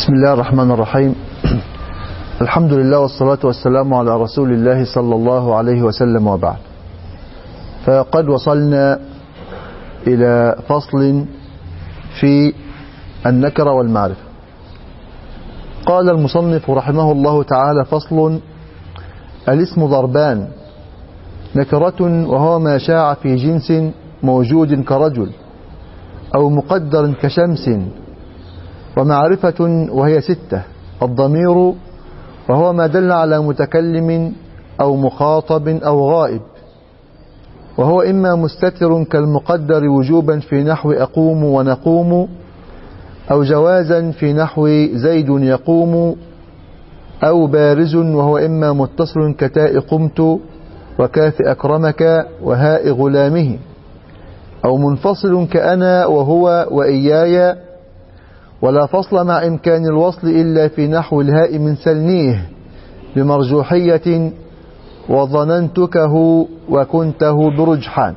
بسم الله الرحمن الرحيم الحمد لله والصلاة والسلام على رسول الله صلى الله عليه وسلم وبعد فقد وصلنا إلى فصل في النكرة والمعرفة قال المصنف رحمه الله تعالى فصل الاسم ضربان نكرة وهو ما شاع في جنس موجود كرجل أو مقدر كشمس ومعرفة وهي ستة الضمير وهو ما دل على متكلم أو مخاطب أو غائب وهو إما مستتر كالمقدر وجوبا في نحو أقوم ونقوم أو جوازا في نحو زيد يقوم أو بارز وهو إما متصل كتاء قمت وكاف أكرمك وهاء غلامه أو منفصل كأنا وهو وإياي ولا فصل مع إمكان الوصل إلا في نحو الهاء من سلنيه بمرجوحية وظننتكه وكنته برجحان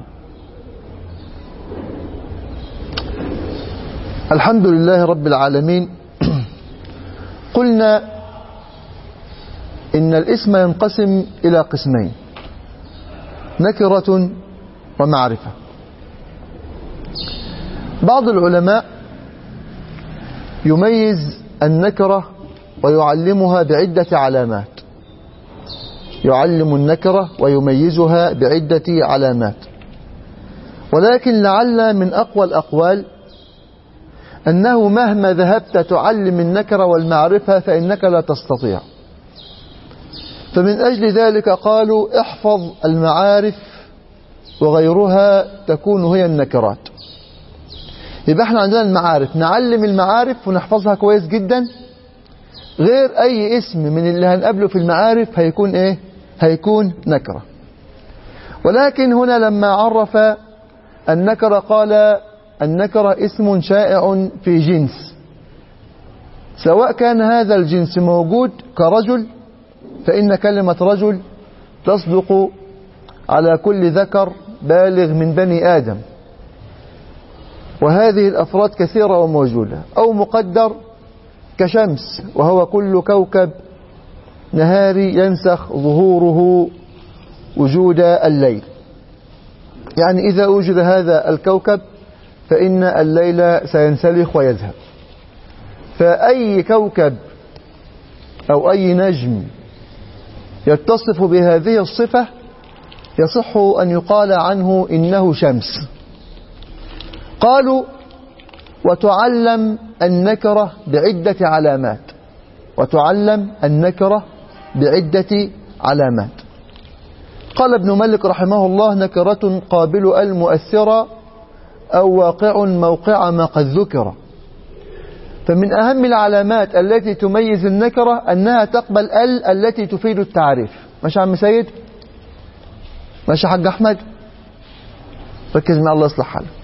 الحمد لله رب العالمين قلنا إن الاسم ينقسم إلى قسمين نكرة ومعرفة بعض العلماء يميز النكرة ويعلمها بعدة علامات يعلم النكرة ويميزها بعدة علامات ولكن لعل من أقوى الأقوال أنه مهما ذهبت تعلم النكرة والمعرفة فإنك لا تستطيع فمن أجل ذلك قالوا احفظ المعارف وغيرها تكون هي النكرات يبقى احنا عندنا المعارف نعلم المعارف ونحفظها كويس جدا غير اي اسم من اللي هنقابله في المعارف هيكون ايه هيكون نكرة ولكن هنا لما عرف النكرة قال النكرة اسم شائع في جنس سواء كان هذا الجنس موجود كرجل فإن كلمة رجل تصدق على كل ذكر بالغ من بني آدم وهذه الأفراد كثيرة وموجودة أو مقدر كشمس وهو كل كوكب نهاري ينسخ ظهوره وجود الليل يعني إذا وجد هذا الكوكب فإن الليل سينسلخ ويذهب فأي كوكب أو أي نجم يتصف بهذه الصفة يصح أن يقال عنه إنه شمس قالوا وتعلم النكرة بعدة علامات وتعلم النكرة بعدة علامات قال ابن مالك رحمه الله نكرة قابل المؤثرة أو واقع موقع ما قد ذكر فمن أهم العلامات التي تميز النكرة أنها تقبل ال التي تفيد التعريف ماشي عم سيد ماشي حاج أحمد ركز مع الله يصلح حالك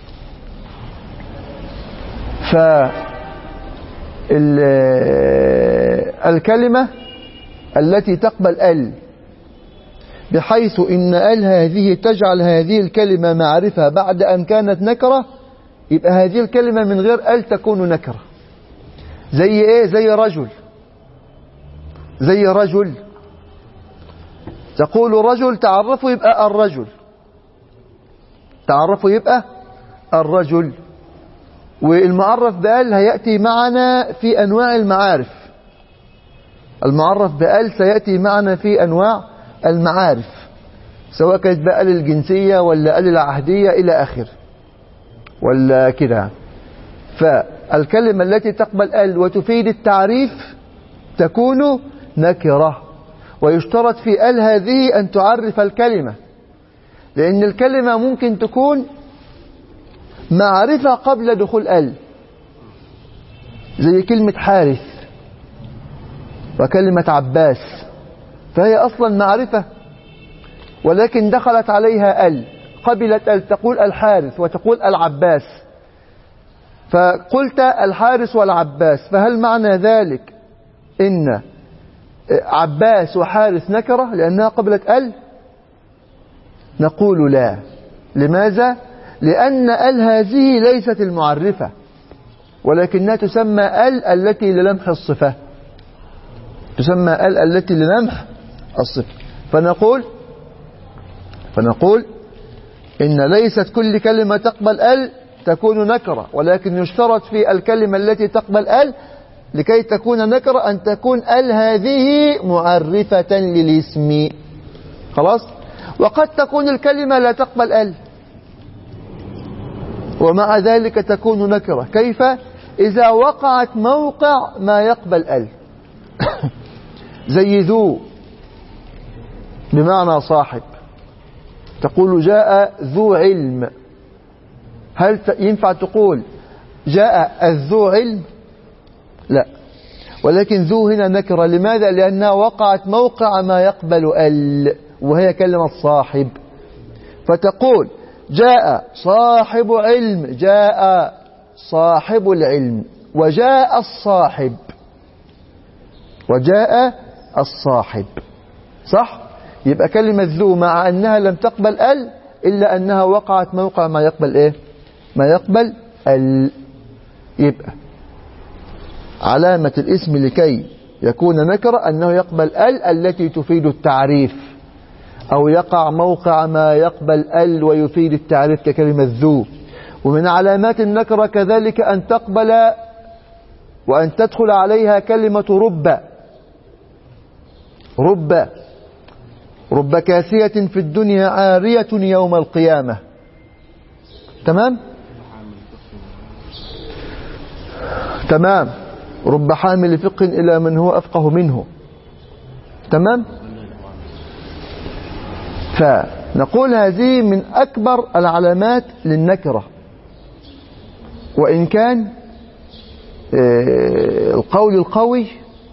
ف الكلمة التي تقبل ال بحيث إن ال هذه تجعل هذه الكلمة معرفة بعد أن كانت نكرة يبقى هذه الكلمة من غير ال تكون نكرة زي ايه زي رجل زي رجل تقول رجل تعرفوا يبقى الرجل تعرفوا يبقى الرجل والمعرف بال هيأتي معنا في أنواع المعارف المعرف بال سيأتي معنا في أنواع المعارف سواء كانت بال الجنسية ولا ال العهدية إلى آخر ولا كده فالكلمة التي تقبل ال وتفيد التعريف تكون نكرة ويشترط في ال هذه أن تعرف الكلمة لأن الكلمة ممكن تكون معرفة قبل دخول ال زي كلمة حارث وكلمة عباس فهي أصلا معرفة ولكن دخلت عليها ال قبلت ال تقول الحارث وتقول العباس فقلت الحارث والعباس فهل معنى ذلك إن عباس وحارث نكرة لأنها قبلت ال نقول لا لماذا؟ لأن ال هذه ليست المعرفة ولكنها تسمى ال التي للمح الصفة تسمى ال التي للمح الصفة فنقول فنقول إن ليست كل كلمة تقبل ال تكون نكرة ولكن يشترط في الكلمة التي تقبل ال لكي تكون نكرة أن تكون ال هذه معرفة للاسم خلاص وقد تكون الكلمة لا تقبل ال ومع ذلك تكون نكرة كيف إذا وقعت موقع ما يقبل ال زي ذو بمعنى صاحب تقول جاء ذو علم هل ينفع تقول جاء الذو علم لا ولكن ذو هنا نكرة لماذا لأنها وقعت موقع ما يقبل ال وهي كلمة صاحب فتقول جاء صاحب علم جاء صاحب العلم وجاء الصاحب وجاء الصاحب صح يبقى كلمة ذو مع أنها لم تقبل ال إلا أنها وقعت موقع ما يقبل إيه ما يقبل ال يبقى علامة الاسم لكي يكون نكرة أنه يقبل ال التي تفيد التعريف أو يقع موقع ما يقبل ال ويفيد التعريف ككلمة ذو ومن علامات النكرة كذلك أن تقبل وأن تدخل عليها كلمة رب رب رب كاسية في الدنيا عارية يوم القيامة تمام تمام رب حامل فقه إلى من هو أفقه منه تمام فنقول هذه من أكبر العلامات للنكرة وإن كان القول القوي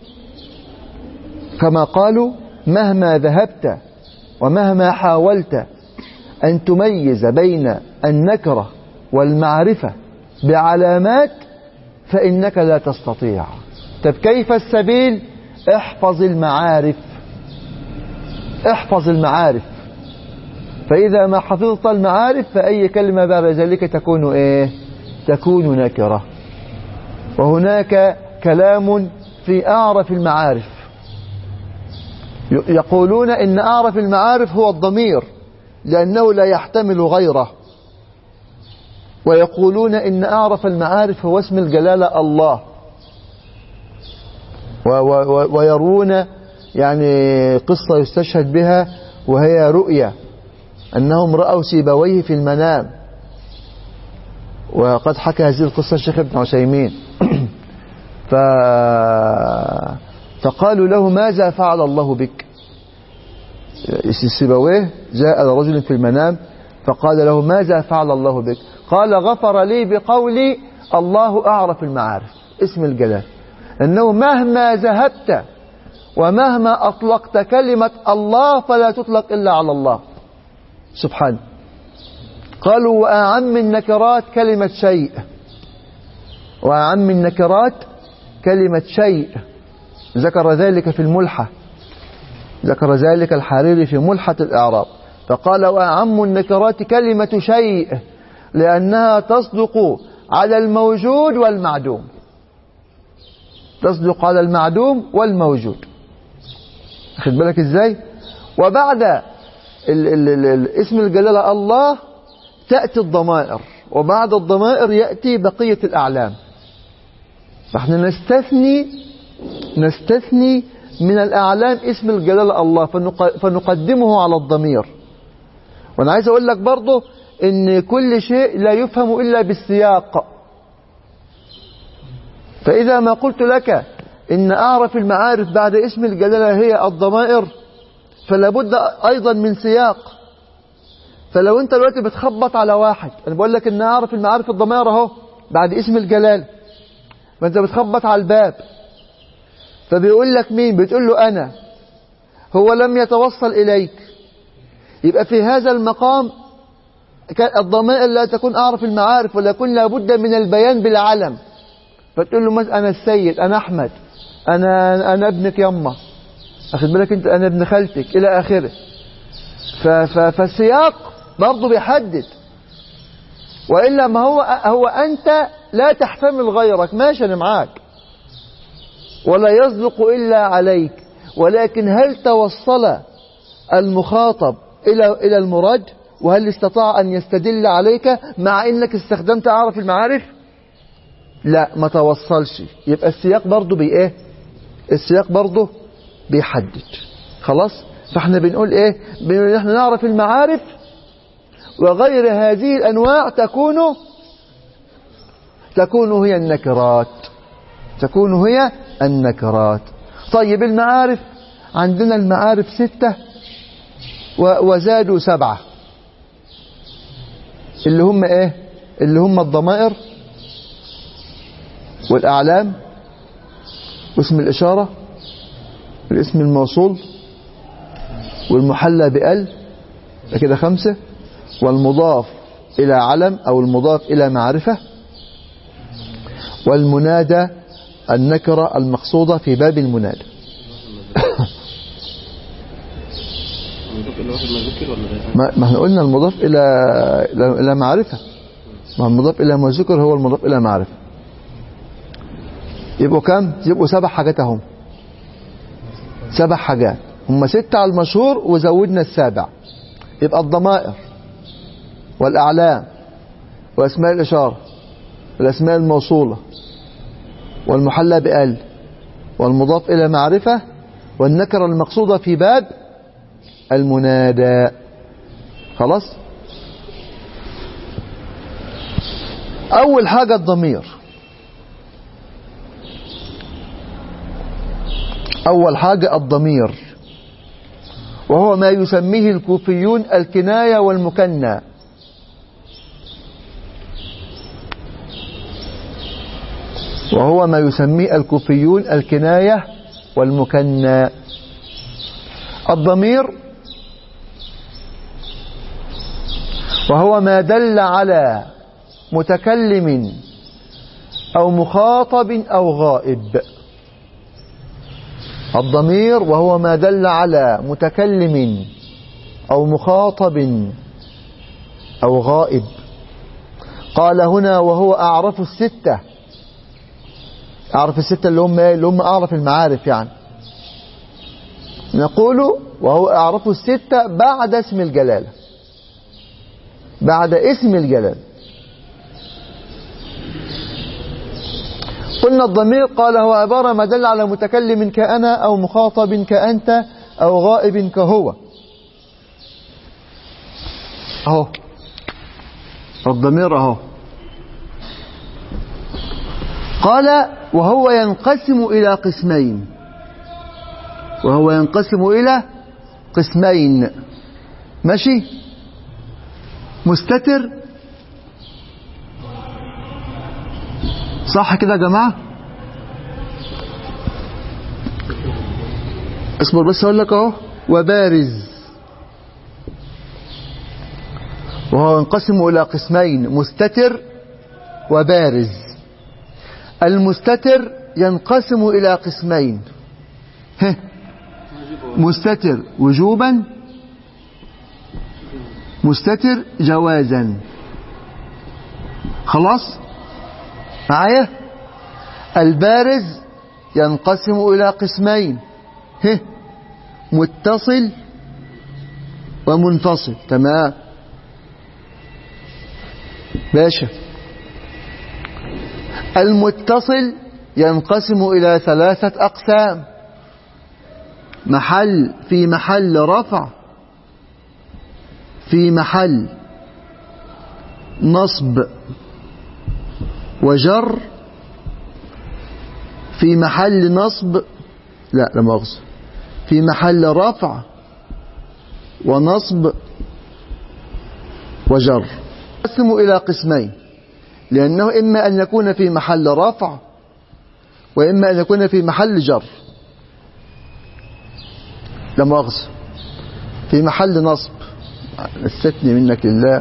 كما قالوا مهما ذهبت ومهما حاولت أن تميز بين النكرة والمعرفة بعلامات فإنك لا تستطيع طب كيف السبيل احفظ المعارف احفظ المعارف فإذا ما حفظت المعارف فأي كلمة بعد ذلك تكون إيه تكون نكرة وهناك كلام في أعرف المعارف يقولون إن أعرف المعارف هو الضمير لأنه لا يحتمل غيره ويقولون إن أعرف المعارف هو اسم الجلالة الله ويرون يعني قصة يستشهد بها وهي رؤيا أنهم رأوا سيبويه في المنام وقد حكى هذه القصة الشيخ ابن عثيمين ف... فقالوا له ماذا فعل الله بك سيبويه جاء رجل في المنام فقال له ماذا فعل الله بك قال غفر لي بقولي الله أعرف المعارف اسم الجلال أنه مهما ذهبت ومهما أطلقت كلمة الله فلا تطلق إلا على الله سبحانه قالوا وأعم النكرات كلمة شيء وأعم النكرات كلمة شيء ذكر ذلك في الملحة ذكر ذلك الحريري في ملحة الإعراب فقال وأعم النكرات كلمة شيء لأنها تصدق على الموجود والمعدوم تصدق على المعدوم والموجود أخذ بالك إزاي وبعد ال ال ال اسم الجلالة الله تأتي الضمائر وبعد الضمائر يأتي بقية الأعلام فاحنا نستثني نستثني من الأعلام اسم الجلالة الله فنقدمه على الضمير وأنا عايز أقول لك برضه إن كل شيء لا يفهم إلا بالسياق فإذا ما قلت لك إن أعرف المعارف بعد اسم الجلالة هي الضمائر فلا بد أيضا من سياق فلو أنت دلوقتي بتخبط على واحد أنا بقول لك إن أعرف المعارف الضمائر أهو بعد اسم الجلال ما أنت بتخبط على الباب فبيقول لك مين بتقول له أنا هو لم يتوصل إليك يبقى في هذا المقام الضمائر لا تكون أعرف المعارف ولا يكون لابد من البيان بالعلم فتقول له مثلا أنا السيد أنا أحمد أنا أنا ابنك يما أخذ بالك أنت أنا ابن خالتك إلى آخره فالسياق برضه بيحدد وإلا ما هو هو أنت لا تحتمل غيرك ماشي أنا معاك ولا يصدق إلا عليك ولكن هل توصل المخاطب إلى إلى المراد وهل استطاع أن يستدل عليك مع أنك استخدمت أعرف المعارف لا ما توصلش يبقى السياق برضه بإيه السياق برضه بيحدد خلاص فاحنا بنقول ايه بنقول احنا نعرف المعارف وغير هذه الانواع تكون تكون هي النكرات تكون هي النكرات طيب المعارف عندنا المعارف ستة وزادوا سبعة اللي هم ايه اللي هم الضمائر والأعلام واسم الإشارة الاسم الموصول والمحلى بأل كده خمسة والمضاف إلى علم أو المضاف إلى معرفة والمنادى النكرة المقصودة في باب المنادى ما ما احنا قلنا المضاف إلى إلى إلى معرفة ما المضاف إلى ما ذكر هو المضاف إلى معرفة يبقوا كم؟ يبقوا سبع حاجات اهم سبع حاجات هم ستة على المشهور وزودنا السابع يبقى الضمائر والأعلام وأسماء الإشارة والأسماء الموصولة والمحلى بأل والمضاف إلى معرفة والنكرة المقصودة في باب المنادى خلاص أول حاجة الضمير أول حاجة الضمير وهو ما يسميه الكوفيون الكناية والمكنى وهو ما يسميه الكوفيون الكناية والمكنى الضمير وهو ما دل على متكلم أو مخاطب أو غائب الضمير وهو ما دل على متكلم أو مخاطب أو غائب قال هنا وهو أعرف الستة أعرف الستة اللي هم اللي هم أعرف المعارف يعني نقول وهو أعرف الستة بعد اسم الجلالة بعد اسم الجلالة قلنا الضمير قال هو عبارة ما دل على متكلم كأنا أو مخاطب كأنت أو غائب كهو أهو الضمير أهو قال وهو ينقسم إلى قسمين وهو ينقسم إلى قسمين ماشي مستتر صح كده يا جماعة اصبر بس اقول لك اهو وبارز وهو ينقسم الى قسمين مستتر وبارز المستتر ينقسم الى قسمين ها مستتر وجوبا مستتر جوازا خلاص معايا البارز ينقسم إلى قسمين ه متصل ومنفصل تمام باشا المتصل ينقسم إلى ثلاثة أقسام محل في محل رفع في محل نصب وجر في محل نصب لا لا مؤاخذة في محل رفع ونصب وجر يقسم إلى قسمين لأنه إما أن يكون في محل رفع وإما أن يكون في محل جر لا مؤاخذة في محل نصب نستثني منك لله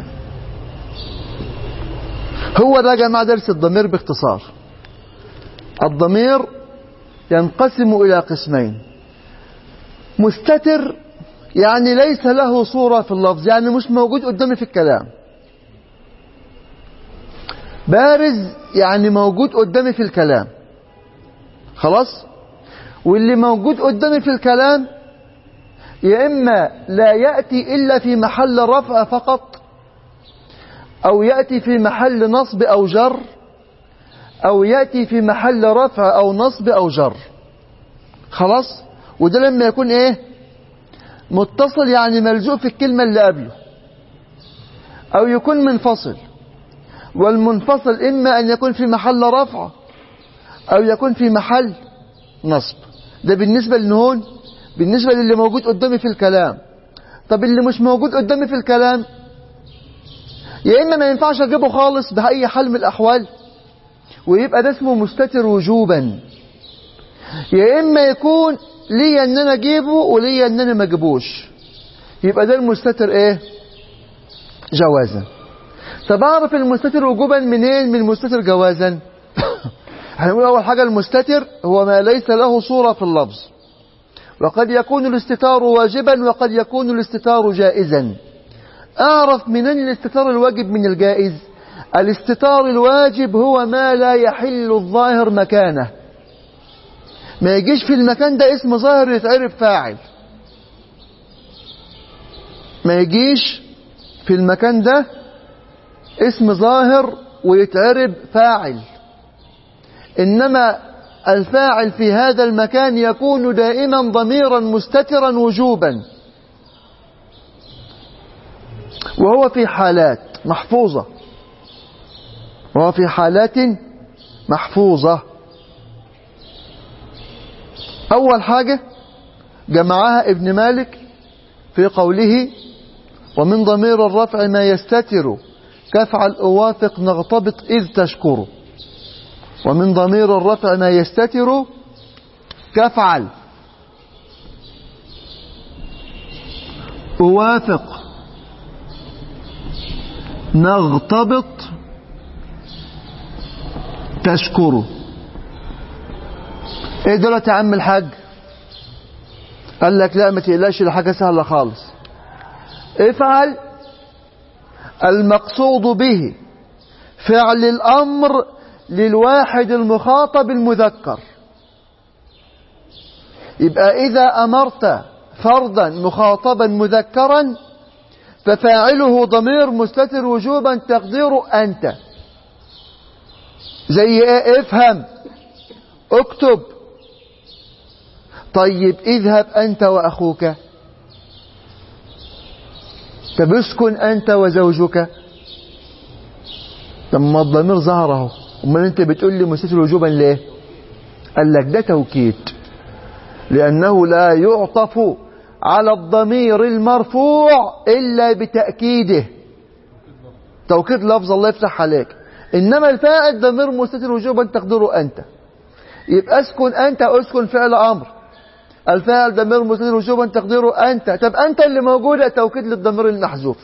هو ده يا جماعة درس الضمير باختصار الضمير ينقسم إلى قسمين مستتر يعني ليس له صورة في اللفظ يعني مش موجود قدامي في الكلام بارز يعني موجود قدامي في الكلام خلاص واللي موجود قدامي في الكلام يا إما لا يأتي إلا في محل رفع فقط أو يأتي في محل نصب أو جر أو يأتي في محل رفع أو نصب أو جر خلاص وده لما يكون إيه متصل يعني ملزوق في الكلمة اللي قبله أو يكون منفصل والمنفصل إما أن يكون في محل رفع أو يكون في محل نصب ده بالنسبة للنون بالنسبة للي موجود قدامي في الكلام طب اللي مش موجود قدامي في الكلام يا إما ما ينفعش أجيبه خالص بأي حال من الأحوال ويبقى ده اسمه مستتر وجوبا يا إما يكون ليا إن أنا أجيبه وليا إن أنا ما أجيبوش يبقى ده المستتر إيه جوازا طب أعرف المستتر وجوبا منين من المستتر جوازا هنقول أول حاجة المستتر هو ما ليس له صورة في اللفظ وقد يكون الاستتار واجبا وقد يكون الاستتار جائزا أعرف منين الاستتار الواجب من الجائز الاستتار الواجب هو ما لا يحل الظاهر مكانه ما يجيش في المكان ده اسم ظاهر يتعرف فاعل ما يجيش في المكان ده اسم ظاهر ويتعرب فاعل إنما الفاعل في هذا المكان يكون دائما ضميرا مستترا وجوبا وهو في حالات محفوظة وهو في حالات محفوظة أول حاجة جمعها ابن مالك في قوله ومن ضمير الرفع ما يستتر كفعل أوافق نغتبط إذ تشكر ومن ضمير الرفع ما يستتر كفعل أوافق نغتبط تشكره ايه دولت يا عم الحاج قال لك لا ما تقلقش ده حاجه سهله خالص افعل المقصود به فعل الامر للواحد المخاطب المذكر يبقى اذا امرت فردا مخاطبا مذكرا ففاعله ضمير مستتر وجوبا تقديره انت زي ايه افهم اكتب طيب اذهب أنت وأخوك طب اسكن أنت وزوجك لما الضمير ظهر اهو امال انت بتقول لي مستتر وجوبا ليه قال لك ده توكيد لأنه لا يعطف على الضمير المرفوع إلا بتأكيده توكيد لفظ الله يفتح عليك إنما الفاعل ضمير مستتر وجوبا تقدره أنت يبقى اسكن أنت اسكن فعل أمر الفاعل ضمير مستتر وجوبا تقديره أنت طب أنت اللي موجودة توكيد للضمير المحذوف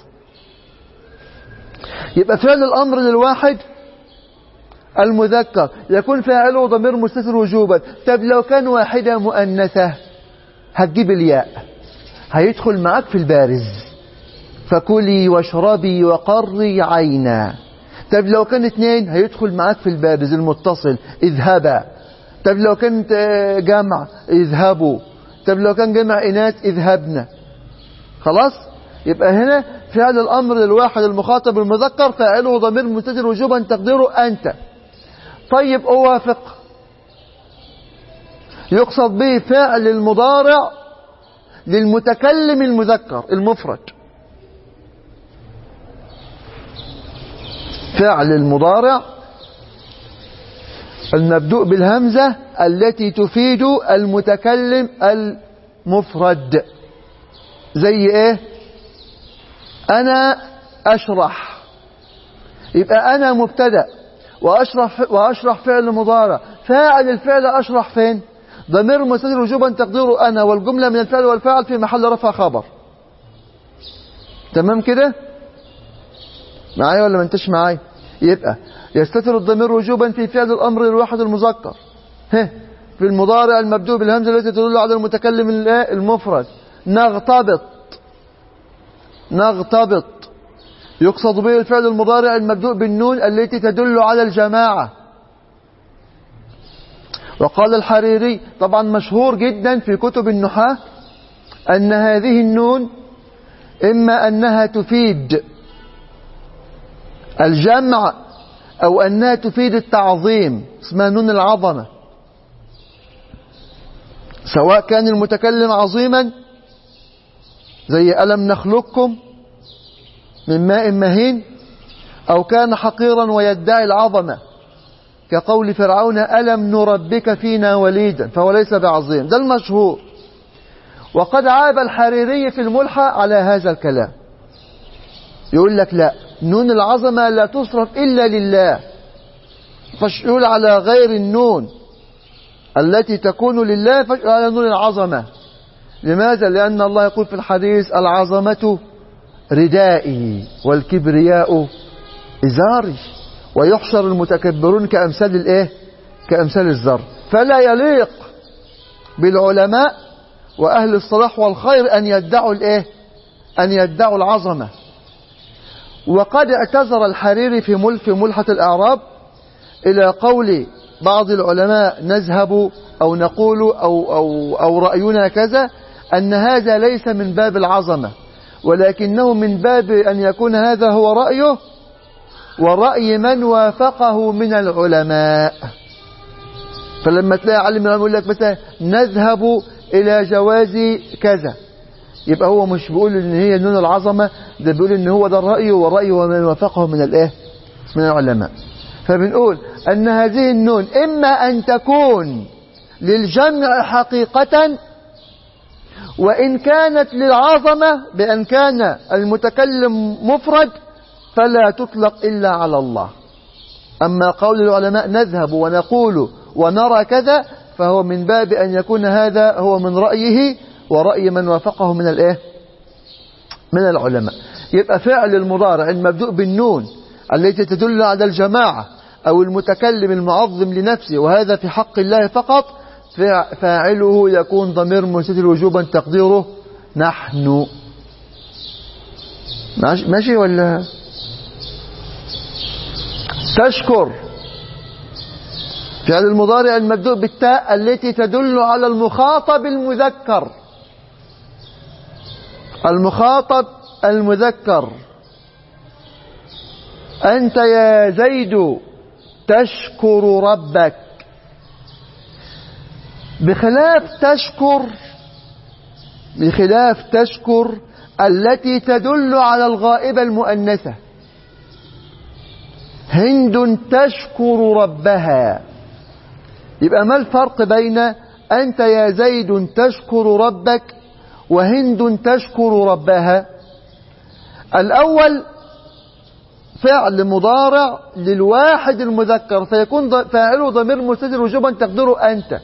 يبقى فعل الأمر للواحد المذكر يكون فاعله ضمير مستتر وجوبا طب لو كان واحدة مؤنثة هتجيب الياء هيدخل معاك في البارز فكلي واشربي وقري عينا طب لو كان اثنين هيدخل معاك في البارز المتصل اذهبا طب لو كانت جمع اذهبوا طب لو كان جمع إناث اذهبنا خلاص يبقى هنا فعل الأمر للواحد المخاطب المذكر فاعله ضمير مستتر وجوبا تقديره أنت طيب أوافق يقصد به فعل المضارع للمتكلم المذكر المفرد فعل المضارع المبدوء بالهمزة التي تفيد المتكلم المفرد زي ايه انا اشرح يبقى انا مبتدا واشرح واشرح فعل مضارع فاعل الفعل اشرح فين ضمير مستتر وجوبا تقديره انا والجمله من الفعل والفاعل في محل رفع خبر تمام كده معايا ولا ما انتش معايا يبقى يستتر الضمير وجوبا في فعل الأمر للواحد المذكر ها في المضارع المبدوء بالهمزة التي تدل على المتكلم المفرد نغتبط نغتبط يقصد به الفعل المضارع المبدوء بالنون التي تدل على الجماعة وقال الحريري طبعا مشهور جدا في كتب النحاة أن هذه النون إما أنها تفيد الجمع أو أنها تفيد التعظيم اسمها نون العظمة سواء كان المتكلم عظيما زي ألم نخلقكم من ماء مهين أو كان حقيرا ويدعي العظمة كقول فرعون ألم نربك فينا وليدا فهو ليس بعظيم ده المشهور وقد عاب الحريري في الملحة على هذا الكلام يقول لك لا نون العظمة لا تصرف إلا لله فاشيول على غير النون التي تكون لله فاشيول على نون العظمة لماذا؟ لأن الله يقول في الحديث العظمة ردائي والكبرياء إزاري ويحشر المتكبرون كأمثال الإيه؟ كأمثال الزر فلا يليق بالعلماء وأهل الصلاح والخير أن يدعوا الإيه؟ أن يدعوا العظمة وقد اعتذر الحريري في مل في ملحة الأعراب إلى قول بعض العلماء نذهب أو نقول أو, أو, أو رأينا كذا أن هذا ليس من باب العظمة ولكنه من باب أن يكون هذا هو رأيه ورأي من وافقه من العلماء فلما تلاقي علم يقول لك مثلا نذهب إلى جواز كذا يبقى هو مش بيقول ان هي نون العظمة ده بيقول ان هو ده الرأي والرأي ومن وافقه من الايه من العلماء فبنقول ان هذه النون اما ان تكون للجمع حقيقة وإن كانت للعظمة بأن كان المتكلم مفرد فلا تطلق إلا على الله أما قول العلماء نذهب ونقول ونرى كذا فهو من باب أن يكون هذا هو من رأيه ورأي من وافقه من الإيه؟ من العلماء يبقى فعل المضارع المبدوء بالنون التي تدل على الجماعة أو المتكلم المعظم لنفسه وهذا في حق الله فقط فاعله يكون ضمير منستر وجوبا تقديره نحن ماشي ولا تشكر فعل المضارع المبدوء بالتاء التي تدل على المخاطب المذكر المخاطب المذكر أنت يا زيد تشكر ربك بخلاف تشكر بخلاف تشكر التي تدل على الغائبة المؤنثة هند تشكر ربها يبقى ما الفرق بين أنت يا زيد تشكر ربك وهند تشكر ربها الأول فعل مضارع للواحد المذكر فيكون فاعله ضمير مستتر وجوبا تقدره أنت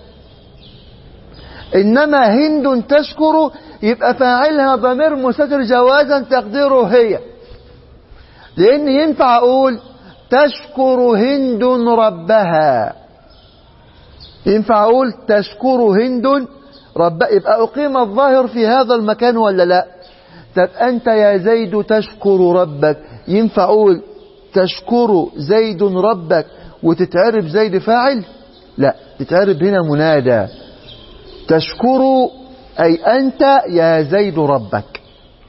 إنما هند تشكر يبقى فاعلها ضمير مستتر جوازا تقديره هي لأن ينفع أقول تشكر هند ربها ينفع أقول تشكر هند ربها يبقى أقيم الظاهر في هذا المكان ولا لا طب أنت يا زيد تشكر ربك ينفع أقول تشكر زيد ربك وتتعرب زيد فاعل لا تتعرب هنا منادى تشكر أي أنت يا زيد ربك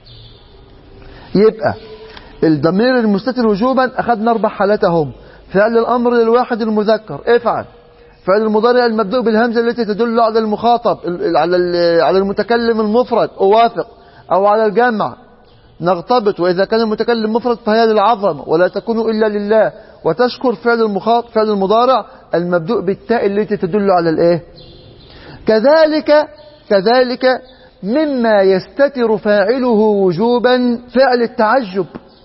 يبقى الضمير المستتر وجوبا أخذنا أربع حالاتهم فعل الأمر للواحد المذكر افعل فعل المضارع المبدوء بالهمزة التي تدل على المخاطب على على المتكلم المفرد أوافق أو على الجمع نغتبط وإذا كان المتكلم مفرد فهي للعظمة ولا تكون إلا لله وتشكر فعل المخاطب فعل المضارع المبدوء بالتاء التي تدل على الإيه كذلك كذلك مما يستتر فاعله وجوبا فعل التعجب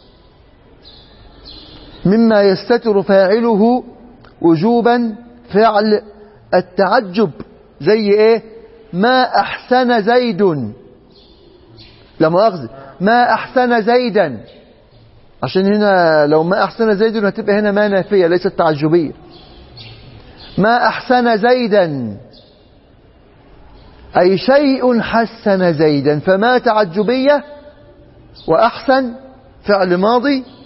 مما يستتر فاعله وجوبا فعل التعجب زي ايه ما احسن زيد لا مؤاخذة ما احسن زيدا عشان هنا لو ما احسن زيد هتبقى هنا ما نافية ليست تعجبية ما احسن زيدا أي شيء حسن زيدا فما تعجبية وأحسن فعل ماضي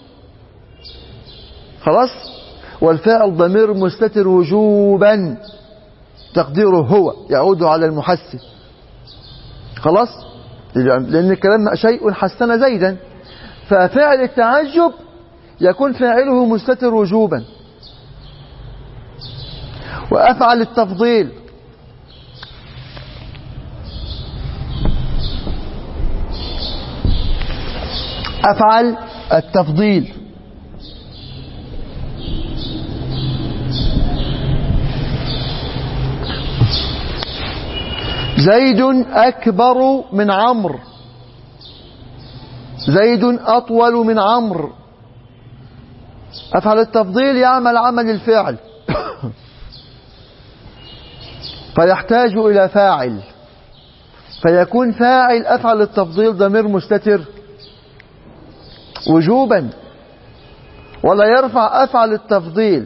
خلاص والفاعل ضمير مستتر وجوبا تقديره هو يعود على المحسن خلاص لأن الكلام شيء حسن زيدا ففعل التعجب يكون فاعله مستتر وجوبا وأفعل التفضيل أفعل التفضيل زيد أكبر من عمرو زيد أطول من عمرو أفعل التفضيل يعمل عمل الفعل فيحتاج إلى فاعل فيكون فاعل أفعل التفضيل ضمير مستتر وجوبا ولا يرفع أفعل التفضيل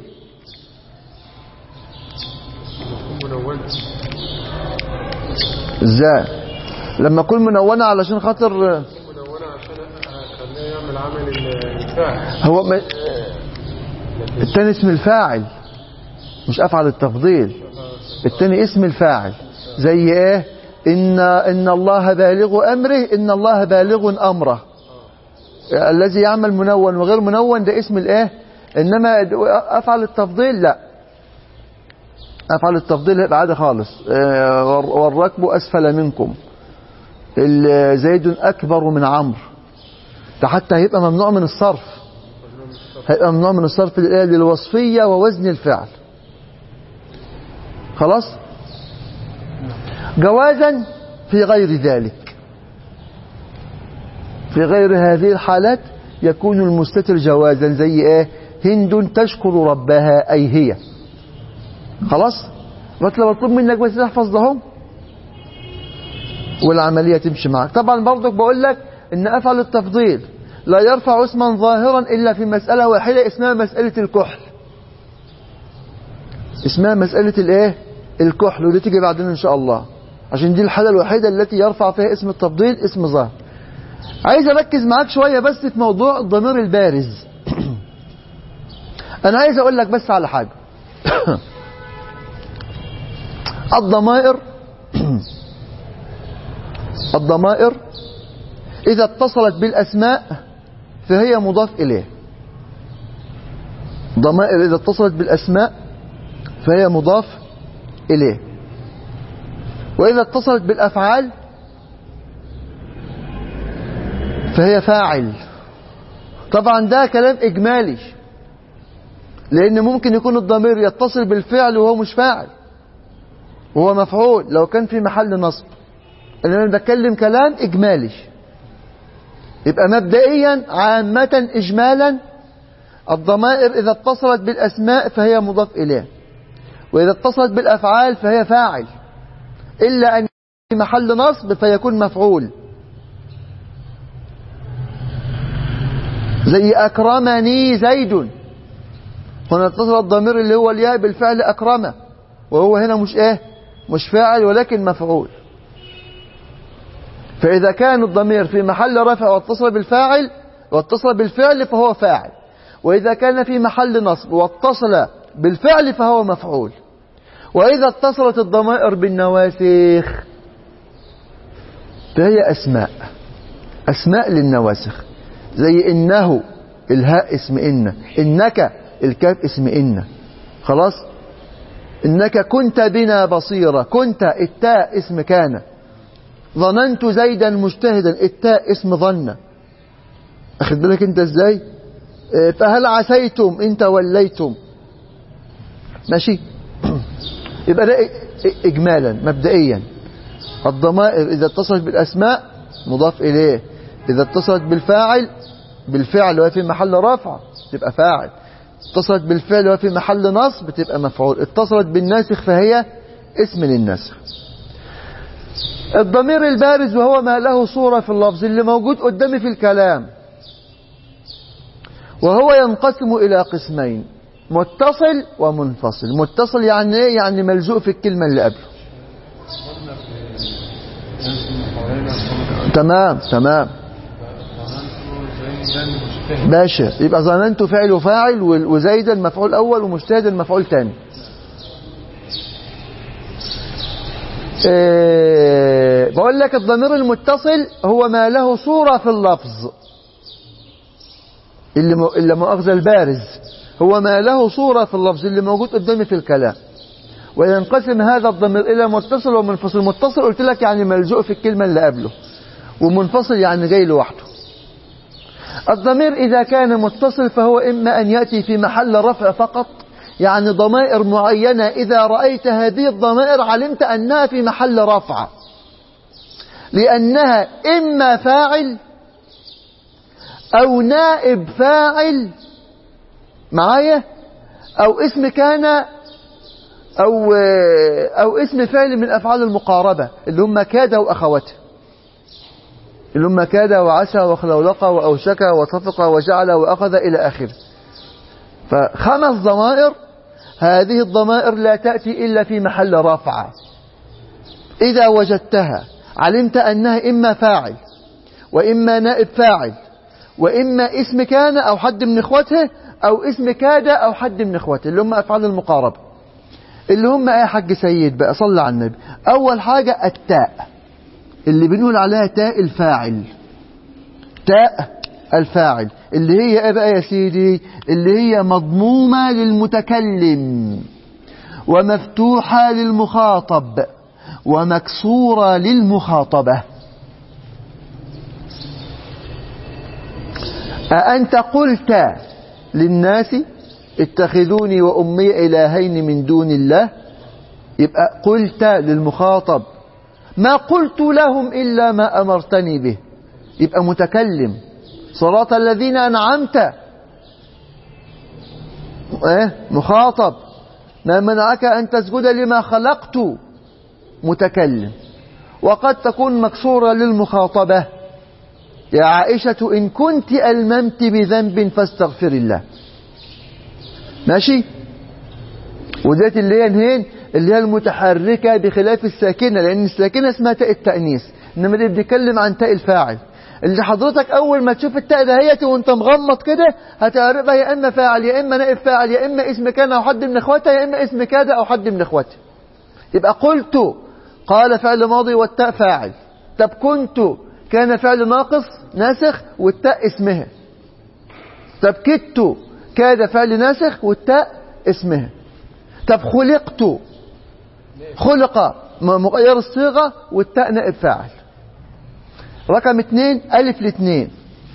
ازاي لما اكون منونه علشان خاطر منونة عشان اخليه يعمل عمل الفاعل هو ما التاني اسم الفاعل مش افعل التفضيل التاني اسم الفاعل زي ايه ان ان الله بالغ امره ان الله بالغ امره الذي يعمل منون وغير منون ده اسم الايه انما افعل التفضيل لا افعل التفضيل هيبقى عادي خالص آه، والركب اسفل منكم ال- زيد اكبر من عمرو ده حتى هيبقى ممنوع من الصرف هيبقى ممنوع من الصرف للإيه؟ للوصفيه ووزن الفعل خلاص جوازا في غير ذلك في غير هذه الحالات يكون المستتر جوازا زي ايه هند تشكر ربها اي هي خلاص بطلب مطلوب منك بس تحفظ لهم والعملية تمشي معك طبعا برضك بقول لك ان افعل التفضيل لا يرفع اسما ظاهرا الا في مسألة واحدة اسمها مسألة الكحل اسمها مسألة الايه الكحل ودي تيجي بعدين ان شاء الله عشان دي الحالة الوحيدة التي يرفع فيها اسم التفضيل اسم ظاهر عايز اركز معاك شوية بس في موضوع الضمير البارز انا عايز اقول لك بس على حاجة الضمائر الضمائر إذا اتصلت بالأسماء فهي مضاف إليه ضمائر إذا اتصلت بالأسماء فهي مضاف إليه وإذا اتصلت بالأفعال فهي فاعل طبعا ده كلام إجمالي لأن ممكن يكون الضمير يتصل بالفعل وهو مش فاعل وهو مفعول لو كان في محل نصب أنا بتكلم كلام إجمالي يبقى مبدئيا عامة إجمالا الضمائر إذا اتصلت بالأسماء فهي مضاف إليه وإذا اتصلت بالأفعال فهي فاعل إلا أن في محل نصب فيكون مفعول زي أكرمني زيد هنا اتصل الضمير اللي هو الياء بالفعل أكرمه وهو هنا مش إيه مش فاعل ولكن مفعول فإذا كان الضمير في محل رفع واتصل بالفاعل واتصل بالفعل فهو فاعل وإذا كان في محل نصب واتصل بالفعل فهو مفعول وإذا اتصلت الضمائر بالنواسخ فهي أسماء أسماء للنواسخ زي إنه الهاء اسم إن إنك الكاف اسم إن خلاص إنك كنت بنا بصيرة كنت التاء اسم كان ظننت زيدا مجتهدا التاء اسم ظن أخذ بالك أنت إزاي إيه، فهل عسيتم إن توليتم ماشي يبقى ده إجمالا مبدئيا الضمائر إذا اتصلت بالأسماء مضاف إليه إذا اتصلت بالفاعل بالفعل وهي في محل رفع تبقى فاعل اتصلت بالفعل وهي في محل نصب تبقى مفعول اتصلت بالناسخ فهي اسم للنسخ الضمير البارز وهو ما له صورة في اللفظ اللي موجود قدامي في الكلام وهو ينقسم إلى قسمين متصل ومنفصل متصل يعني ايه يعني ملزوق في الكلمة اللي قبله تمام تمام زي باشا يبقى ظننت فعل وفاعل وال- وزيدا مفعول أول ومجتهدا مفعول تاني إيه بقول لك الضمير المتصل هو ما له صورة في اللفظ اللي م- اللي مؤاخذة البارز هو ما له صورة في اللفظ اللي موجود قدامي في الكلام وينقسم هذا الضمير إلى متصل ومنفصل متصل قلت لك يعني ملجوء في الكلمة اللي قبله ومنفصل يعني جاي لوحده الضمير إذا كان متصل فهو إما أن يأتي في محل رفع فقط يعني ضمائر معينة إذا رأيت هذه الضمائر علمت أنها في محل رفع لأنها إما فاعل أو نائب فاعل معايا أو اسم كان أو أو اسم فعل من أفعال المقاربة اللي هم كاد وأخواته اللي هم كاد وعسى وخلولق وأوشك وطفق وجعل وأخذ إلى آخره فخمس ضمائر هذه الضمائر لا تأتي إلا في محل رفع إذا وجدتها علمت أنها إما فاعل وإما نائب فاعل وإما اسم كان أو حد من إخوته أو اسم كاد أو حد من إخوته اللي هم أفعال المقاربة اللي هم ايه يا حاج سيد بقى صلى على النبي اول حاجة التاء اللي بنقول عليها تاء الفاعل تاء الفاعل اللي هي ايه بقى يا سيدي اللي هي مضمومة للمتكلم ومفتوحة للمخاطب ومكسورة للمخاطبة أأنت قلت للناس اتخذوني وأمي إلهين من دون الله يبقى قلت للمخاطب ما قلت لهم إلا ما أمرتني به يبقى متكلم صراط الذين أنعمت إيه؟ مخاطب ما منعك أن تسجد لما خلقت متكلم وقد تكون مكسورة للمخاطبة يا عائشة إن كنت ألممت بذنب فاستغفر الله ماشي وديت اللي هي الهين اللي هي المتحركة بخلاف الساكنة لأن الساكنة اسمها تاء التأنيث إنما اللي بيتكلم عن تاء الفاعل اللي حضرتك أول ما تشوف التاء دهيتي وأنت مغمض كده هتعرفها يا إما فاعل يا إما نائب فاعل يا إما اسم كان أو حد من إخوته يا إما اسم كاد أو حد من إخوته يبقى قلت قال فعل ماضي والتاء فاعل طب كنت كان فعل ناقص ناسخ والتاء اسمها طب كدت كاد فعل ناسخ والتاء اسمها طب خلقت خلق مغير الصيغة والتاء نائب فاعل رقم اثنين ألف لاثنين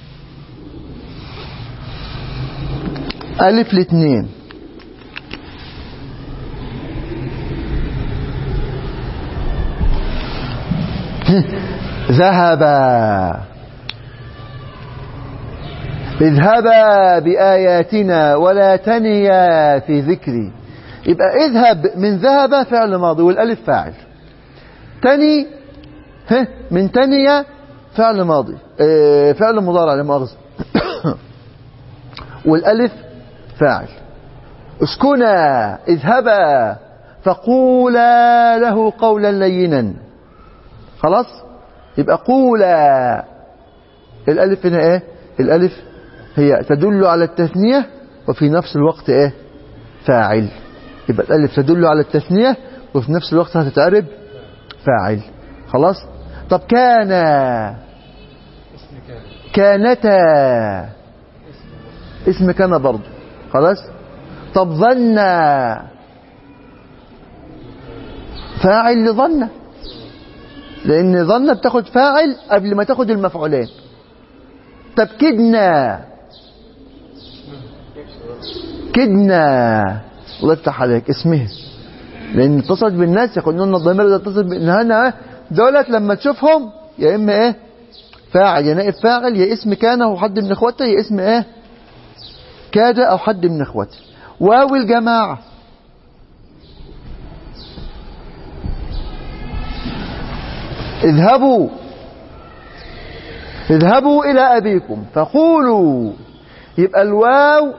ألف لاثنين ذهبا اذهبا بآياتنا ولا تنيا في ذكري يبقى اذهب من ذهب فعل ماضي والالف فاعل تني ها من تنيا فعل ماضي اه فعل مضارع لا مؤاخذة والالف فاعل اسكنا اذهبا فقولا له قولا لينا خلاص يبقى قولا الالف هنا ايه الالف هي تدل على التثنية وفي نفس الوقت ايه فاعل يبقى الالف تدل على التثنية وفي نفس الوقت هتتعرب فاعل خلاص طب كان كانتا اسم كان برضه خلاص طب ظن فاعل لظن لان ظن بتاخد فاعل قبل ما تاخد المفعولين طب كدنا كدنا الله يفتح عليك اسمه لان اتصلت بالناس يقولون الضمير اذا اتصل بانها دولت لما تشوفهم يا اما ايه فاعل يا نائب فاعل يا اسم كان او حد من اخواته يا اسم ايه كاد او حد من اخواته واو الجماعه اذهبوا اذهبوا إلى أبيكم فقولوا يبقى الواو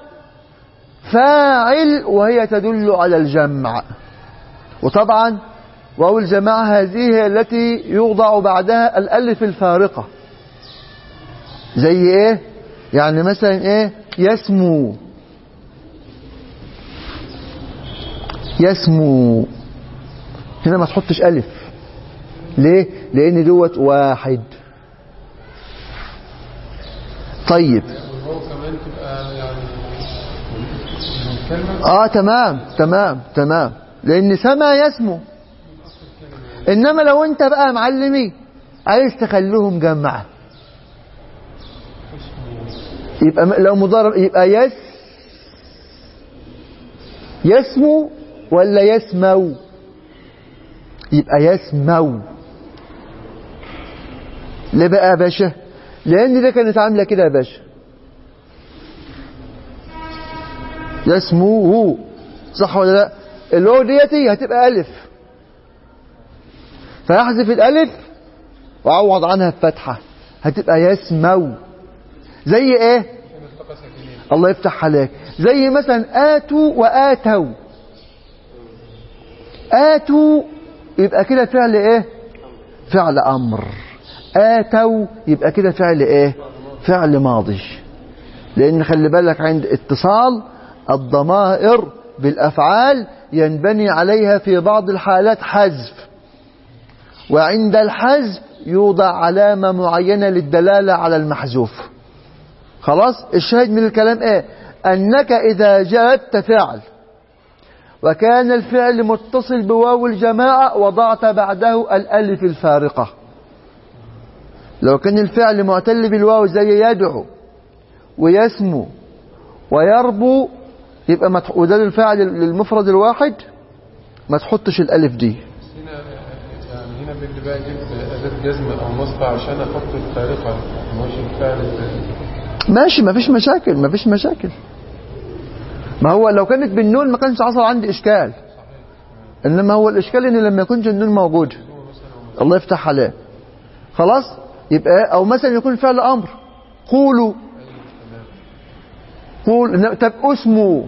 فاعل وهي تدل على الجمع وطبعا واو الجماعة هذه هي التي يوضع بعدها الألف الفارقة زي ايه يعني مثلا ايه يسمو يسمو هنا ما تحطش ألف ليه لأن دوت واحد طيب والواو كمان تبقى يعني من كلمة اه تمام تمام تمام لان سما يسمو انما لو انت بقى معلمي عايز تخليهم جمعة يبقى م- لو مضارب يبقى يس يسمو ولا يسمو يبقى يسمو ليه بقى يا باشا لان ده كانت عامله كده يا باشا يسموه صح ولا لا الواو ديتي هتبقى ألف فيحذف الألف وعوض عنها بفتحة هتبقى يسمو زي ايه التقى ساكنين الله يفتح عليك زي مثلا آتوا وآتوا آتوا يبقى كده فعل ايه فعل أمر آتوا يبقى كده فعل ايه فعل ماضي لأن خلي بالك عند اتصال الضمائر بالأفعال ينبني عليها في بعض الحالات حذف وعند الحذف يوضع علامة معينة للدلالة على المحذوف خلاص الشاهد من الكلام ايه أنك إذا جلبت فعل وكان الفعل متصل بواو الجماعة وضعت بعده الألف الفارقة لو كان الفعل معتل بالواو زي يدعو ويسمو ويربو يبقى ما تح... وده الفاعل للمفرد الواحد ما تحطش الألف دي هنا يعني هنا بدي بقى اجيب اداه جزم او نصب عشان احط الفارقه مش الفعل ماشي ما فيش مشاكل ما فيش مشاكل ما هو لو كانت بالنون ما كانش حصل عندي إشكال إنما هو الإشكال إن لما يكونش النون موجود الله يفتح عليه خلاص يبقى أو مثلا يكون فعل أمر قولوا قول طب اسمه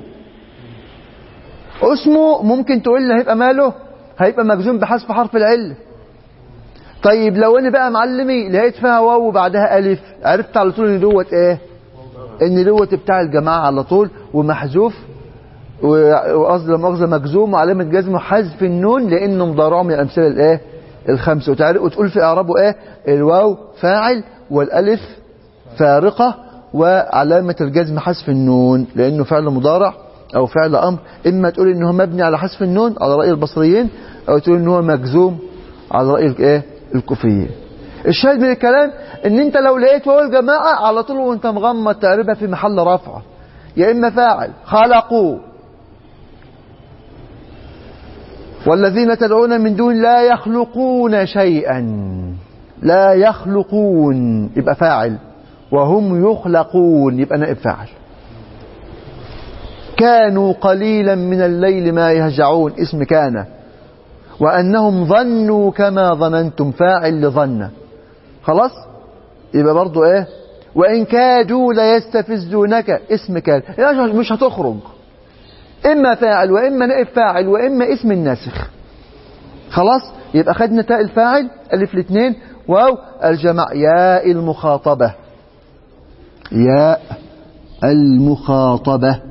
اسمه ممكن تقول لي هيبقى ماله هيبقى مجزوم بحذف حرف العله طيب لو انا بقى معلمي لقيت فيها واو وبعدها الف عرفت على طول ان دوت ايه ان دوت بتاع الجماعه على طول ومحذوف و- وقصد لا مؤاخذه مجزوم وعلامه جزمه حذف النون لانه مضارع من الامثله الايه الخمسه وتعرف وتقول في اعرابه ايه الواو فاعل والالف فارقه وعلامه الجزم حذف النون لانه فعل مضارع او فعل امر اما تقول ان هو مبني على حذف النون على راي البصريين او تقول ان هو مجزوم على راي الايه الكوفيين الشاهد من الكلام ان انت لو لقيت واو الجماعه على طول وانت مغمض تعرفها في محل رفع يا اما فاعل خلقوا والذين تدعون من دون لا يخلقون شيئا لا يخلقون يبقى فاعل وهم يخلقون يبقى نائب فاعل كانوا قليلا من الليل ما يهجعون اسم كان وأنهم ظنوا كما ظننتم فاعل لظن خلاص يبقى برضو ايه وإن كادوا ليستفزونك اسم كان يعني مش هتخرج إما فاعل وإما نائب فاعل وإما اسم الناسخ خلاص يبقى خدنا تاء الفاعل ألف الاثنين واو الجمع ياء المخاطبة ياء المخاطبة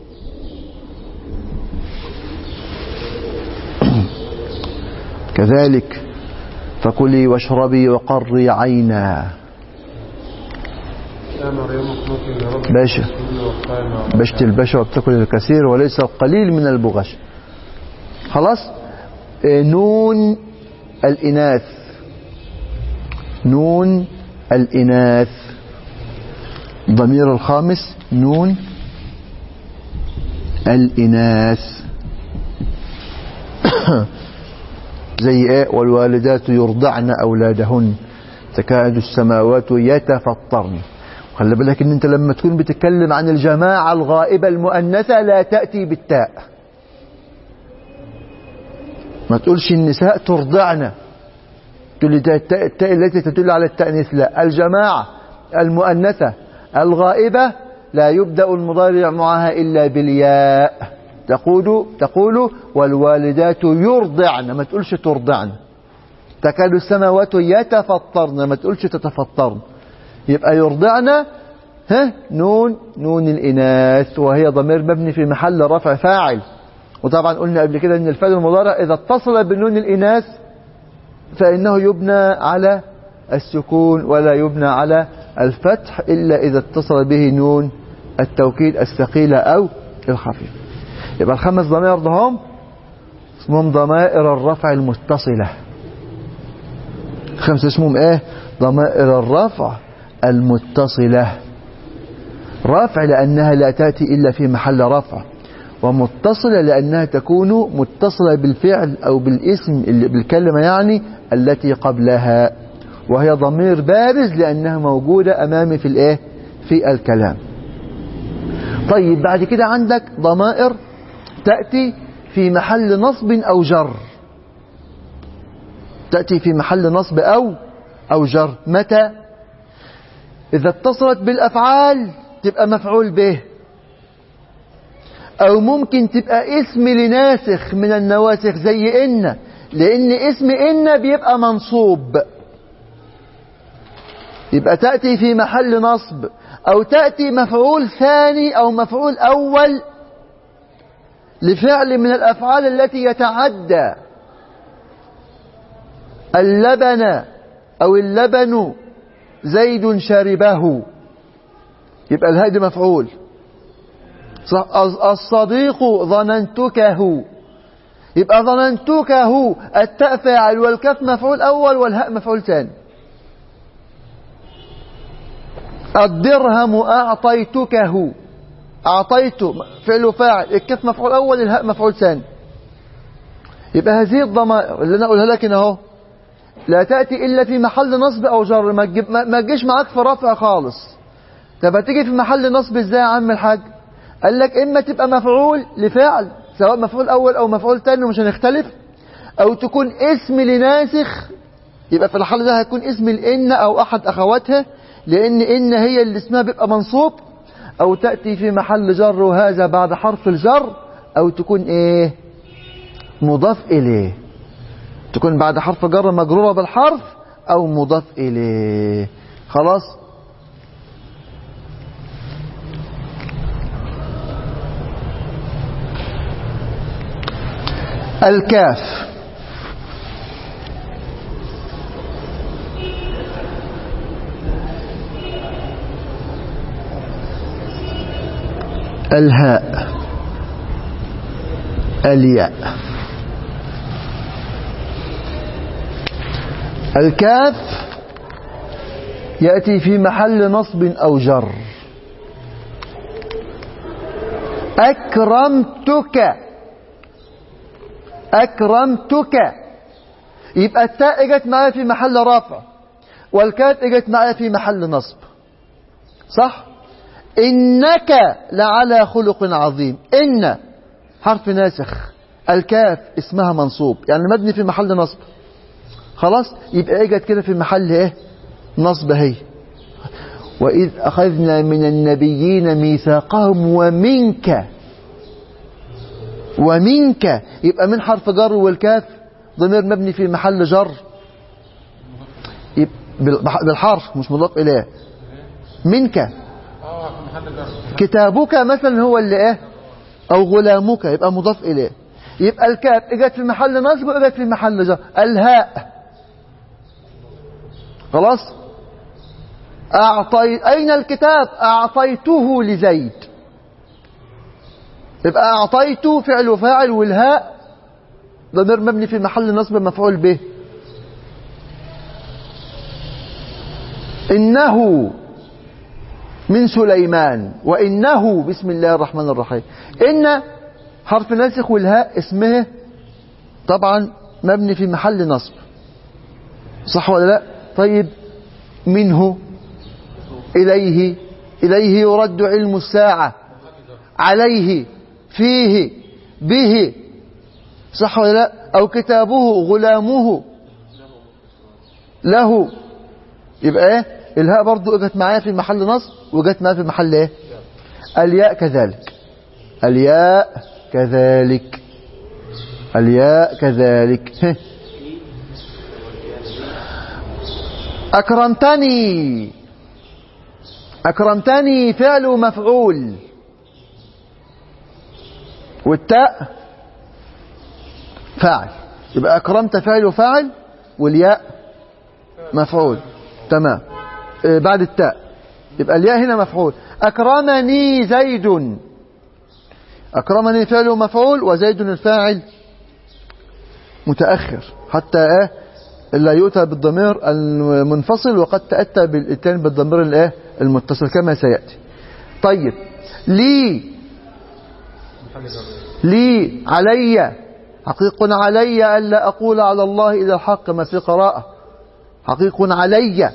كذلك فكلي واشربي وقري عينا يا مريم اقنطي لربك باشا. واسجدي واركعي مع بشت البشا وبتاكل الكثير وليس القليل من البغش خلاص آه، نون الإناث نون الإناث ضمير الخامس نون الإناث زي ايه والوالدات يرضعن أولادهن تكاد السماوات يتفطرن خلي بالك ان انت لما تكون بتتكلم عن الجماعة الغائبة المؤنثة لا تأتي بالتاء ما تقولش النساء ترضعن تقول لي ده التاء التاء التي تدل على التأنيث لا الجماعة المؤنثة الغائبة لا يبدأ المضارع معها إلا بالياء تقول تقول والوالدات يرضعن ما تقولش ترضعن تكاد السماوات يتفطرن ما تقولش تتفطرن يبقى يرضعن ها نون نون الإناث وهي ضمير مبني في محل رفع فاعل وطبعا قلنا قبل كده ان الفعل المضارع اذا اتصل بنون الإناث فإنه يبنى على السكون ولا يبنى على الفتح إلا إذا اتصل به نون التوكيد الثقيلة أو الخفيف يبقى الخمس ضمائر ضهم اسمهم ضمائر الرفع المتصلة خمسة اسمهم ايه ضمائر الرفع المتصلة رفع لأنها لا تأتي إلا في محل رفع ومتصلة لأنها تكون متصلة بالفعل أو بالاسم اللي بالكلمة يعني التي قبلها وهي ضمير بارز لأنها موجودة أمامي في الإيه في الكلام طيب بعد كده عندك ضمائر تأتي في محل نصب أو جر تأتي في محل نصب أو أو جر متى إذا اتصلت بالأفعال تبقى مفعول به أو ممكن تبقى اسم لناسخ من النواسخ زي إن لأن اسم إن بيبقى منصوب يبقى تأتي في محل نصب أو تأتي مفعول ثاني أو مفعول أول لفعل من الأفعال التي يتعدى اللبن أو اللبن زيد شربه يبقى الهادي مفعول الصديق ظننتكه يبقى ظننتكه التاء فاعل والكاف مفعول أول والهاء مفعول ثاني الدرهم أعطيتكه أعطيت فعل فاعل الكاف مفعول أول الهاء مفعول ثاني يبقى هذه الضمائر اللي أنا أقولها لك أهو لا تأتي إلا في محل نصب أو جر ما تجيب ما تجيش معاك في رفع خالص طب هتيجي في محل نصب ازاي يا عم الحاج قال لك إما تبقى مفعول لفعل سواء مفعول أول أو مفعول تاني ومش هنختلف أو تكون اسم لناسخ يبقى في الحال ده هيكون اسم الإن أو أحد أخواتها لأن إن هي اللي اسمها بيبقى منصوب أو تأتي في محل جر وهذا بعد حرف الجر أو تكون إيه مضاف إليه تكون بعد حرف جر مجرورة بالحرف أو مضاف إليه خلاص الكاف الهاء الياء الكاف يأتي في محل نصب أو جر أكرمتك أكرمتك يبقى التاء اجت معايا في محل رافع والكاف اجت معايا في محل نصب صح إنك لعلى خلق عظيم إن حرف ناسخ الكاف اسمها منصوب يعني مبني في محل نصب خلاص يبقى اجت كده في محل ايه نصب هي وإذ أخذنا من النبيين ميثاقهم ومنك ومنك يبقى من حرف جر والكاف ضمير مبني في محل جر بالحرف مش مضاف إليه منك اه في محل جر كتابك مثلا هو اللي ايه او غلامك يبقى مضاف اليه يبقى الكاف اجت في محل نصب واجت في محل جر الهاء خلاص اعطي اين الكتاب اعطيته لزيد يبقى اعطيت فعل فاعل والهاء ضمير مبني في محل نصب مفعول به انه من سليمان وإنه بسم الله الرحمن الرحيم إن حرف ناسخ والهاء اسمه طبعا مبني في محل نصب صح ولا لا طيب منه إليه إليه يرد علم الساعة عليه فيه به صح ولا لا أو كتابه غلامه له يبقى ايه الهاء برضو اجت معايا في محل نصب وجت معايا في محل ايه الياء كذلك الياء كذلك الياء كذلك أكرمتني أكرمتني فعل مفعول والتاء فاعل يبقى أكرمت فعل فاعل والياء مفعول تمام آه، بعد التاء يبقى الياء هنا مفعول أكرمني زيد أكرمني فعل مفعول وزيد الفاعل متأخر حتى إيه لا يؤتى بالضمير المنفصل وقد تأتى بالإتيان بالضمير الإيه المتصل كما سيأتي طيب لي محل جر لي علي حقيق علي ألا أقول على الله إلا الحق ما في قراءة حقيق علي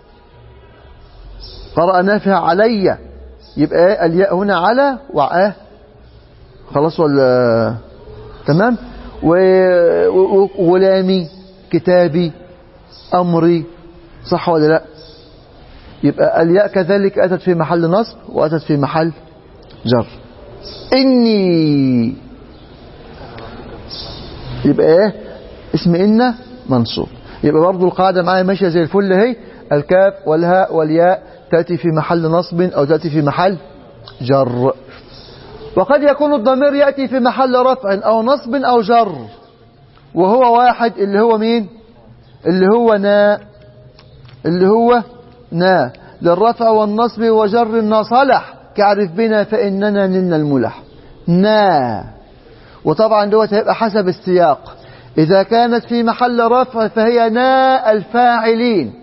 قرأ نافع علي يبقى إيه؟ الياء هنا على وعاه خلاص ولا تمام و... و... ولامي كتابي أمري صح ولا لا يبقى الياء كذلك أتت في محل نصب وأتت في محل جر إني يبقى إيه اسم إن منصوب يبقى برضو القاعدة معايا ماشية زي الفل اهي الكاف والهاء والياء تأتي في محل نصب أو تأتي في محل جر وقد يكون الضمير يأتي في محل رفع أو نصب أو جر وهو واحد اللي هو مين اللي هو نا اللي هو نا للرفع والنصب وجر النا صلح كعرف بنا فإننا نلنا الملح نا وطبعا دوت هيبقى حسب السياق إذا كانت في محل رفع فهي نا الفاعلين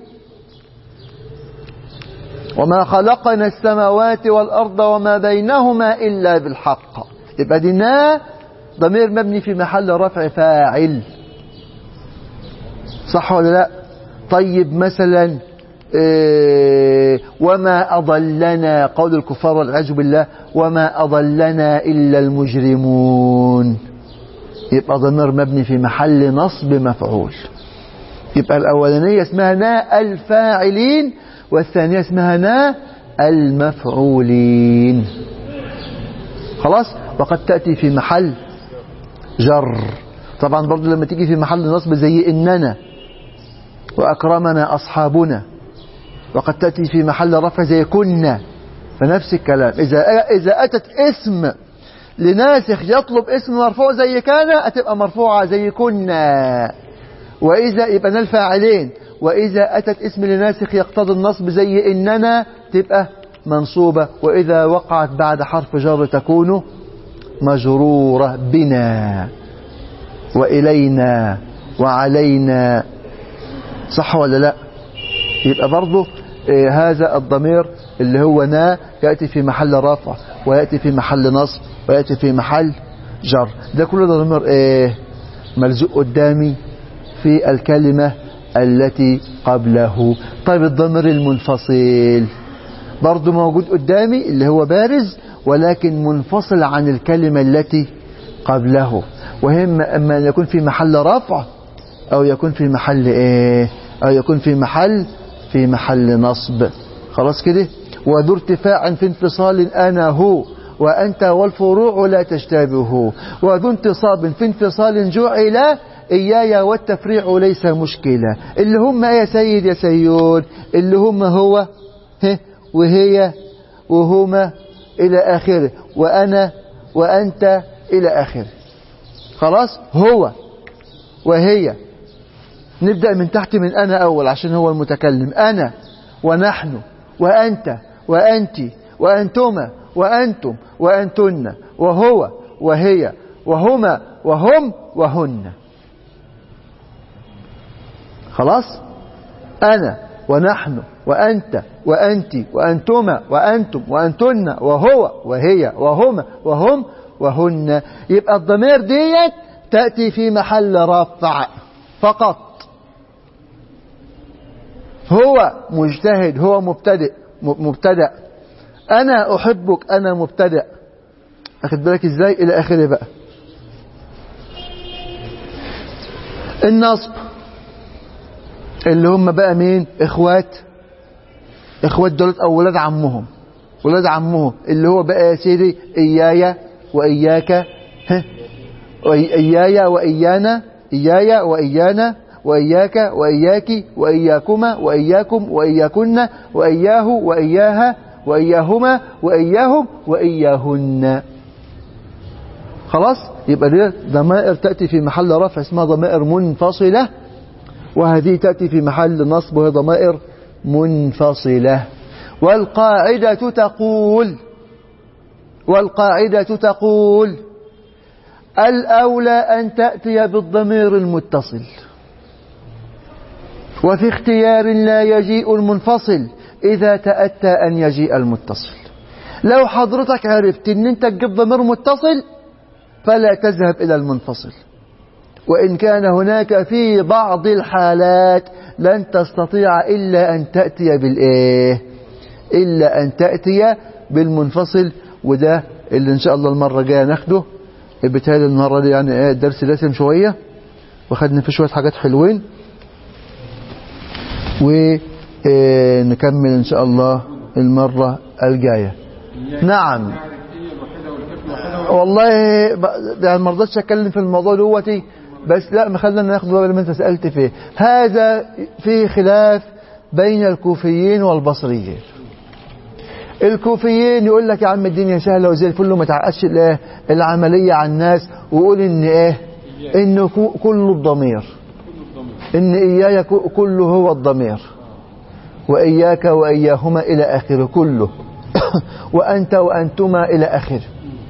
وما خلقنا السماوات والأرض وما بينهما إلا بالحق يبقى دي نا ضمير مبني في محل رفع فاعل صح ولا لا طيب مثلا إيه وما أضلنا قول الكفار والعياذ بالله وما أضلنا إلا المجرمون يبقى ضمير مبني في محل نصب مفعول يبقى الأولانية اسمها نا الفاعلين والثانية اسمها نا المفعولين خلاص وقد تأتي في محل جر طبعا برضو لما تيجي في محل نصب زي إننا وأكرمنا أصحابنا وقد تأتي في محل رفع زي كنا فنفس الكلام إذا إذا أتت اسم لناسخ يطلب اسم مرفوع زي كان هتبقى مرفوعة زي كنا وإذا يبقى نال فاعلين وإذا أتت اسم لناسخ يقتضي النصب زي إننا تبقى منصوبة وإذا وقعت بعد حرف جر تكون مجرورة بنا وإلينا وعلينا صح ولا لا يبقى برضه آه هذا الضمير اللي هو نا يأتي في محل رفع ويأتي في محل نصب ويأتي في محل جر ده كله ده ضمير ايه ملزوق قدامي في الكلمة التي قبله طيب الضمير المنفصل برضه موجود قدامي اللي هو بارز ولكن منفصل عن الكلمة التي قبله وهم أما أن يكون في محل رفع أو يكون في محل إيه أو يكون في محل في محل نصب خلاص كده وذو ارتفاع في انفصال أنا هو وأنت والفروع لا تشتبه وذو انتصاب في انفصال جعل إياي والتفريع ليس مشكلة اللي هم يا سيد يا سيون اللي هم هو وهي وهما إلى آخره وأنا وأنت إلى آخره خلاص هو وهي نبدأ من تحت من أنا أول عشان هو المتكلم أنا ونحن وأنت وأنت وأنتما وأنتم وأنتن وهو وهي وهما وهم وهن خلاص أنا ونحن وأنت وأنت وأنتما وأنتم وأنتن وهو وهي وهما وهم وهن يبقى الضمير ديت تأتي في محل رفع فقط هو مجتهد هو مبتدئ مبتدأ أنا أحبك أنا مبتدأ أخد بالك إزاي إلى آخره بقى النصب اللي هم بقى مين إخوات إخوات دولت أو ولاد عمهم ولاد عمهم اللي هو بقى يا سيدي إيايا وإياك ها إيايا وإيانا إيايا وإيانا وإياك وإياك وإياكما وإياكم وإياكن وإياه وإياها وإياهما وإياهم وإياهن خلاص يبقى دي ضمائر تأتي في محل رفع اسمها ضمائر منفصلة وهذه تأتي في محل نصب وهي ضمائر منفصلة والقاعدة تقول والقاعدة تقول الأولى أن تأتي بالضمير المتصل وفي اختيار لا يجيء المنفصل إذا تأتى أن يجيء المتصل لو حضرتك عرفت أن أنت تجيب ضمير متصل فلا تذهب إلى المنفصل وإن كان هناك في بعض الحالات لن تستطيع إلا أن تأتي بالإيه إلا أن تأتي بالمنفصل وده اللي إن شاء الله المرة الجاية ناخده بالتالي المرة دي يعني إيه الدرس دسم شوية وخدنا فيه شوية حاجات حلوين ونكمل إن شاء الله المرة الجاية نعم والله يعني ما رضيتش اتكلم في الموضوع دوتي بس لا ما خلينا ناخد بالنا ما انت سالت فيه هذا في خلاف بين الكوفيين والبصريين الكوفيين يقول لك يا عم الدنيا سهله وزي الفل وما تعقدش الايه العمليه على الناس ويقول ان ايه ان كله الضمير ان اياي كله هو الضمير واياك واياهما الى اخره كله وانت وانتما الى اخره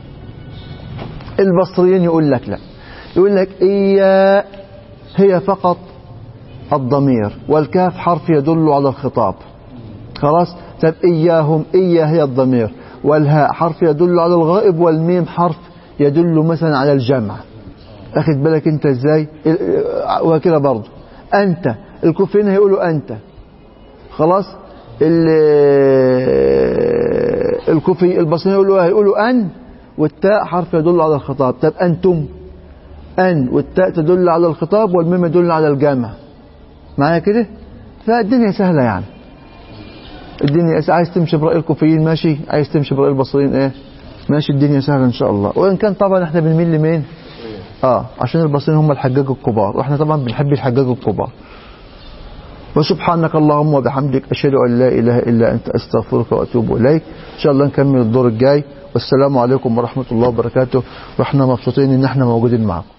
البصريين يقول لك لا يقول لك إيا هي فقط الضمير والكاف حرف يدل على الخطاب خلاص طب إياهم إيا هي الضمير والهاء حرف يدل على الغائب والميم حرف يدل مثلا على الجمع أخد بالك أنت إزاي وكده برضه أنت الكوفيين هيقولوا أنت خلاص الكوفي البصريين يقولوا هيقولوا أن والتاء حرف يدل على الخطاب طب أنتم أن والتاء تدل على الخطاب والميم يدل على الجمع معايا كده فالدنيا سهلة يعني الدنيا عايز تمشي برأي الكوفيين ماشي عايز تمشي برأي البصريين ايه ماشي الدنيا سهلة ان شاء الله وان كان طبعا احنا بنميل لمين اه عشان البصريين هم الحجاج الكبار واحنا طبعا بنحب الحجاج الكبار وسبحانك اللهم وبحمدك أشهد أن لا إله إلا أنت أستغفرك وأتوب إليك إن شاء الله نكمل الدور الجاي والسلام عليكم ورحمة الله وبركاته وإحنا مبسوطين إن إحنا موجودين معكم